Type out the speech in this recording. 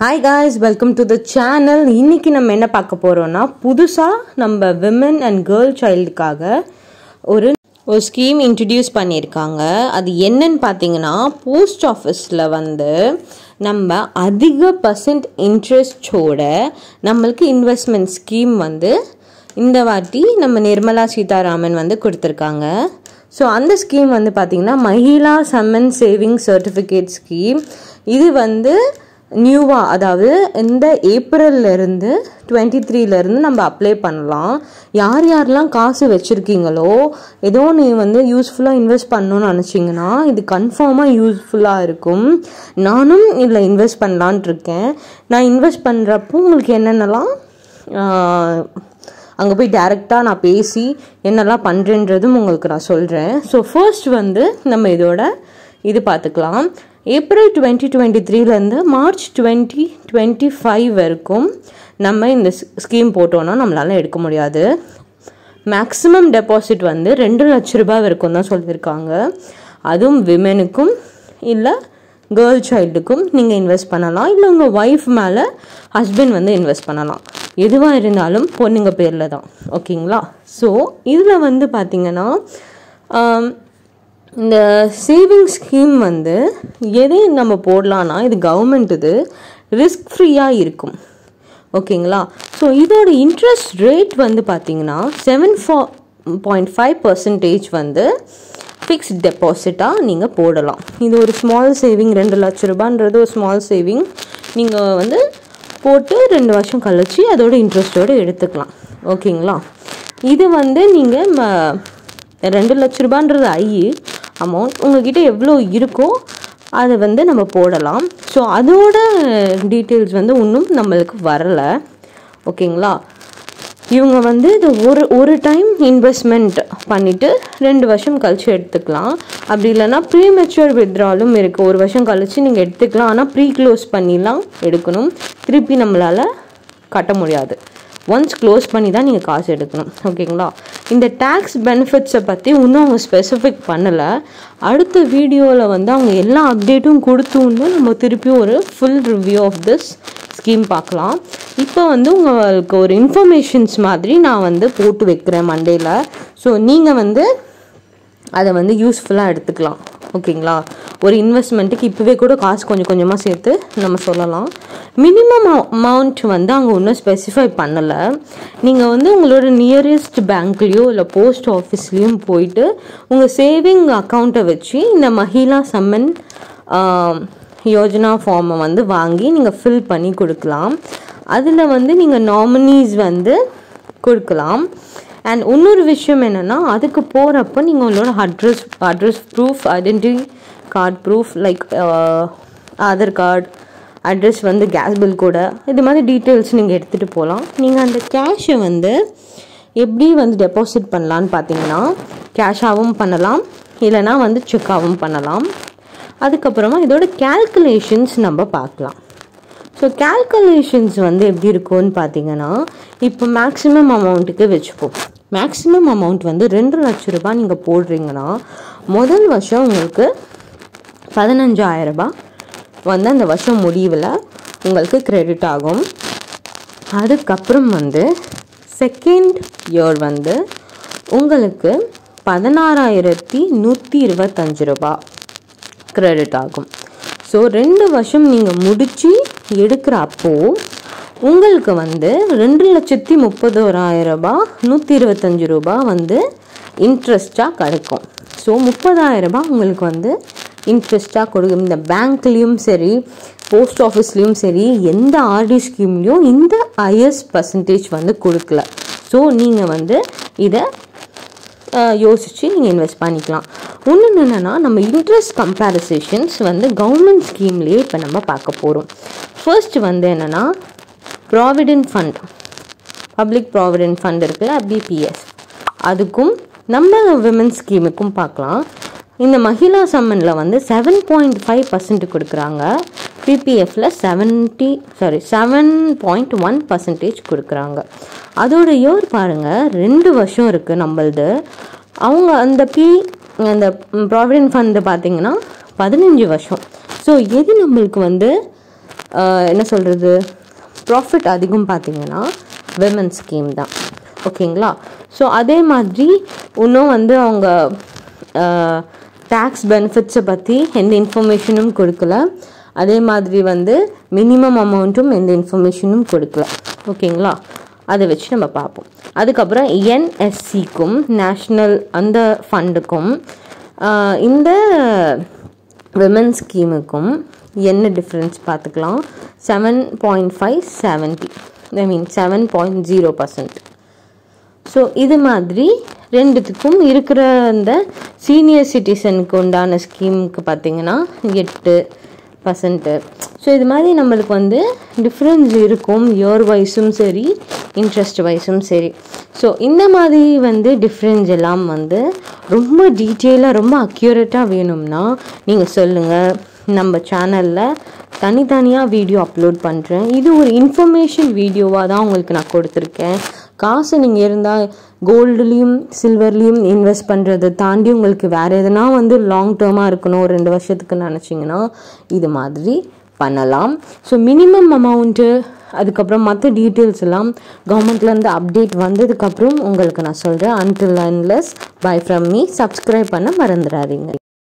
hi guys welcome to the channel இன்னைக்கு நம்ம என்ன பார்க்க போறோம்னா புதுசாக நம்ம விமன் அண்ட் கேர்ள் சைல்டுக்காக ஒரு ஒரு ஸ்கீம் இன்ட்ரடியூஸ் பண்ணியிருக்காங்க அது என்னன்னு பார்த்தீங்கன்னா போஸ்ட் ஆஃபீஸில் வந்து நம்ம அதிக பர்சன்ட் இன்ட்ரெஸ்டோட நம்மளுக்கு இன்வெஸ்ட்மெண்ட் ஸ்கீம் வந்து இந்த வாட்டி நம்ம நிர்மலா சீதாராமன் வந்து கொடுத்துருக்காங்க ஸோ அந்த ஸ்கீம் வந்து பார்த்திங்கன்னா Mahila Samman saving certificate scheme இது வந்து நியூவாக அதாவது இந்த ஏப்ரல்ல இருந்து டுவெண்ட்டி த்ரீலேருந்து நம்ம அப்ளை பண்ணலாம் யார் யாரெல்லாம் காசு வச்சுருக்கீங்களோ ஏதோ நீ வந்து யூஸ்ஃபுல்லாக இன்வெஸ்ட் பண்ணணும்னு நினச்சிங்கன்னா இது கன்ஃபார்மாக யூஸ்ஃபுல்லாக இருக்கும் நானும் இதில் இன்வெஸ்ட் பண்ணலான்ட்டு இருக்கேன் நான் இன்வெஸ்ட் பண்ணுறப்போ உங்களுக்கு என்னென்னலாம் அங்கே போய் டேரெக்டாக நான் பேசி என்னெல்லாம் பண்ணுறேன்றதும் உங்களுக்கு நான் சொல்கிறேன் ஸோ ஃபர்ஸ்ட் வந்து நம்ம இதோட இது பார்த்துக்கலாம் ஏப்ரல் டுவெண்ட்டி டுவெண்ட்டி த்ரீலேருந்து மார்ச் டுவெண்ட்டி டுவெண்ட்டி ஃபைவ் வரைக்கும் நம்ம இந்த ஸ்கீம் போட்டோன்னா நம்மளால எடுக்க முடியாது மேக்ஸிமம் டெபாசிட் வந்து ரெண்டு லட்ச ரூபாய் வரைக்கும் தான் சொல்லியிருக்காங்க அதுவும் விமெனுக்கும் இல்லை கேர்ள் சைல்டுக்கும் நீங்கள் இன்வெஸ்ட் பண்ணலாம் இல்லை உங்கள் ஒய்ஃப் மேலே ஹஸ்பண்ட் வந்து இன்வெஸ்ட் பண்ணலாம் எதுவாக இருந்தாலும் பொண்ணுங்க பேரில் தான் ஓகேங்களா ஸோ இதில் வந்து பார்த்திங்கன்னா இந்த சேவிங் ஸ்கீம் வந்து எதையும் நம்ம போடலான்னா இது கவர்மெண்ட் இது ரிஸ்க் ஃப்ரீயாக இருக்கும் ஓகேங்களா ஸோ இதோட இன்ட்ரெஸ்ட் ரேட் வந்து பார்த்தீங்கன்னா செவன் ஃபா பாயிண்ட் ஃபைவ் பர்சன்டேஜ் வந்து ஃபிக்ஸ்ட் டெபாசிட்டாக நீங்கள் போடலாம் இது ஒரு ஸ்மால் சேவிங் ரெண்டு லட்ச ரூபான்றது ஒரு ஸ்மால் சேவிங் நீங்கள் வந்து போட்டு ரெண்டு வருஷம் கழிச்சு அதோட இன்ட்ரெஸ்ட்டோடு எடுத்துக்கலாம் ஓகேங்களா இது வந்து நீங்கள் ம ரெண்டு லட்ச ரூபான்றது ஐ அமௌண்ட் உங்ககிட்ட எவ்வளோ இருக்கோ அதை வந்து நம்ம போடலாம் ஸோ அதோட டீட்டெயில்ஸ் வந்து இன்னும் நம்மளுக்கு வரலை ஓகேங்களா இவங்க வந்து இது ஒரு ஒரு டைம் இன்வெஸ்ட்மெண்ட் பண்ணிவிட்டு ரெண்டு வருஷம் கழிச்சு எடுத்துக்கலாம் அப்படி இல்லைன்னா ப்ரீ மெச்சூர் வித்ராலும் இருக்குது ஒரு வருஷம் கழிச்சு நீங்கள் எடுத்துக்கலாம் ஆனால் ப்ரீ க்ளோஸ் பண்ணிலாம் எடுக்கணும் திருப்பி நம்மளால் கட்ட முடியாது ஒன்ஸ் க்ளோஸ் பண்ணி தான் நீங்கள் காசு எடுக்கணும் ஓகேங்களா இந்த டேக்ஸ் பெனிஃபிட்ஸை பற்றி இன்னும் அவங்க ஸ்பெசிஃபிக் பண்ணலை அடுத்த வீடியோவில் வந்து அவங்க எல்லா அப்டேட்டும் கொடுத்துன்னு நம்ம திருப்பியும் ஒரு full review of this scheme பார்க்கலாம் இப்போ வந்து உங்களுக்கு ஒரு இன்ஃபர்மேஷன்ஸ் மாதிரி நான் வந்து போட்டு வைக்கிறேன் மண்டேல ஸோ நீங்கள் வந்து அதை வந்து யூஸ்ஃபுல்லாக எடுத்துக்கலாம் ஓகேங்களா ஒரு இன்வெஸ்ட்மெண்ட்டுக்கு இப்போவே கூட காசு கொஞ்சம் கொஞ்சமாக சேர்த்து நம்ம சொல்லலாம் மினிமம் அமௌண்ட் வந்து அவங்க ஒன்றும் ஸ்பெசிஃபை பண்ணலை நீங்கள் வந்து உங்களோட நியரஸ்ட் பேங்க்லேயோ இல்லை போஸ்ட் ஆஃபீஸ்லேயும் போயிட்டு உங்கள் சேவிங் அக்கௌண்ட்டை வச்சு இந்த மஹிளா சம்மன் யோஜனா ஃபார்மை வந்து வாங்கி நீங்கள் ஃபில் பண்ணி கொடுக்கலாம் அதில் வந்து நீங்கள் நாமினிஸ் வந்து கொடுக்கலாம் அண்ட் இன்னொரு விஷயம் என்னென்னா அதுக்கு போகிறப்ப நீங்கள் உங்களோட address address proof identity card proof like Aadhaar card address வந்து கேஸ் பில் கூட இது மாதிரி டீட்டெயில்ஸ் நீங்கள் எடுத்துகிட்டு போகலாம் நீங்கள் அந்த கேஷை வந்து எப்படி வந்து டெபாசிட் பண்ணலான்னு பார்த்தீங்கன்னா கேஷாகவும் பண்ணலாம் இல்லைனா வந்து செக்காகவும் பண்ணலாம் அதுக்கப்புறமா இதோட கேல்குலேஷன்ஸ் நம்ம பார்க்கலாம் ஸோ கேல்குலேஷன்ஸ் வந்து எப்படி இருக்கும்னு பார்த்தீங்கன்னா இப்போ மேக்ஸிமம் அமௌண்ட்டுக்கு வச்சுப்போம் மேக்ஸிமம் அமௌண்ட் வந்து ரெண்டு லட்ச ரூபாய் நீங்கள் போடுறீங்கன்னா முதல் வருஷம் உங்களுக்கு பதினஞ்சாயிரம் ரூபாய் வந்து அந்த வருஷம் முடிவில் உங்களுக்கு கிரெடிட் ஆகும் அதுக்கப்புறம் வந்து செகண்ட் இயர் வந்து உங்களுக்கு பதினாறாயிரத்தி நூற்றி இருபத்தஞ்சு ரூபா கிரெடிட் ஆகும் ஸோ ரெண்டு வருஷம் நீங்கள் முடித்து எடுக்கிற அப்போ உங்களுக்கு வந்து ரெண்டு லட்சத்தி முப்பதோராயிரம் ரூபாய் நூற்றி இருபத்தஞ்சி ரூபா வந்து இன்ட்ரெஸ்ட்டாக கிடைக்கும் ஸோ முப்பதாயிரம் ரூபாய் உங்களுக்கு வந்து இன்ட்ரெஸ்ட்டாக கொடுக்கும் இந்த பேங்க்லேயும் சரி போஸ்ட் ஆஃபீஸ்லேயும் சரி எந்த ஆர்டி ஸ்கீம்லேயும் இந்த ஹையஸ்ட் பர்சன்டேஜ் வந்து கொடுக்கல ஸோ நீங்கள் வந்து இதை யோசித்து நீங்கள் இன்வெஸ்ட் பண்ணிக்கலாம் இன்னொன்று என்னென்னா நம்ம இன்ட்ரெஸ்ட் கம்பேரிசேஷன்ஸ் வந்து கவர்மெண்ட் ஸ்கீம்லேயே இப்போ நம்ம பார்க்க போகிறோம் ஃபர்ஸ்ட் வந்து என்னென்னா provident fund public provident fund இருக்குல்ல பிபிஎஸ் அதுக்கும் நம்ம விமன் ஸ்கீமுக்கும் பார்க்கலாம் இந்த மஹிளா சம்மனில் வந்து செவன் பாயிண்ட் ஃபைவ் பர்சன்ட் கொடுக்குறாங்க பிபிஎஃப்ல seventy sorry seven point one percentage கொடுக்குறாங்க அதோட இயர் பாருங்கள் ரெண்டு வருஷம் இருக்குது நம்மளது அவங்க அந்த பி அந்த ப்ராவிடென்ட் ஃபண்டு பார்த்தீங்கன்னா பதினஞ்சு வருஷம் ஸோ எது நம்மளுக்கு வந்து என்ன சொல்கிறது ப்ராஃபிட் அதிகம் பார்த்தீங்கன்னா விமன் ஸ்கீம் தான் ஓகேங்களா ஸோ அதே மாதிரி இன்னும் வந்து அவங்க டேக்ஸ் பெனிஃபிட்ஸை பற்றி எந்த இன்ஃபர்மேஷனும் கொடுக்கல அதே மாதிரி வந்து மினிமம் அமௌண்ட்டும் எந்த இன்ஃபர்மேஷனும் கொடுக்கல ஓகேங்களா அதை வச்சு நம்ம பார்ப்போம் அதுக்கப்புறம் என்எஸ்சிக்கும் நேஷ்னல் அந்த ஃபண்டுக்கும் இந்த விமன் ஸ்கீமுக்கும் என்ன டிஃப்ரென்ஸ் பார்த்துக்கலாம் seven point five seventy I mean seven point zero percent so இது மாதிரி ரெண்டுத்துக்கும் இருக்கிற அந்த சீனியர் சிட்டிசனுக்கு உண்டான ஸ்கீமுக்கு பார்த்தீங்கன்னா எட்டு பர்சன்ட்டு ஸோ இது மாதிரி நம்மளுக்கு வந்து டிஃப்ரென்ஸ் இருக்கும் இயர் வைஸும் சரி இன்ட்ரெஸ்ட் வைஸும் சரி ஸோ இந்த மாதிரி வந்து டிஃப்ரென்ஸ் எல்லாம் வந்து ரொம்ப டீட்டெயிலாக ரொம்ப அக்யூரேட்டாக வேணும்னா நீங்கள் சொல்லுங்கள் நம்ம சேனலில் தனித்தனியாக வீடியோ அப்லோட் பண்ணுறேன் இது ஒரு இன்ஃபர்மேஷன் வீடியோவாக தான் உங்களுக்கு நான் கொடுத்துருக்கேன் காசு நீங்கள் இருந்தால் கோல்டுலேயும் சில்வர்லேயும் இன்வெஸ்ட் பண்ணுறதை தாண்டி உங்களுக்கு வேறு எதுனா வந்து லாங் டேர்மாக இருக்கணும் ஒரு ரெண்டு வருஷத்துக்கு நினச்சிங்கன்னா இது மாதிரி பண்ணலாம் ஸோ மினிமம் அமௌண்ட்டு அதுக்கப்புறம் மற்ற டீட்டெயில்ஸ் எல்லாம் கவர்மெண்ட்லேருந்து அப்டேட் வந்ததுக்கப்புறம் உங்களுக்கு நான் சொல்கிறேன் until unless bye from me subscribe பண்ண மறந்துடாதீங்க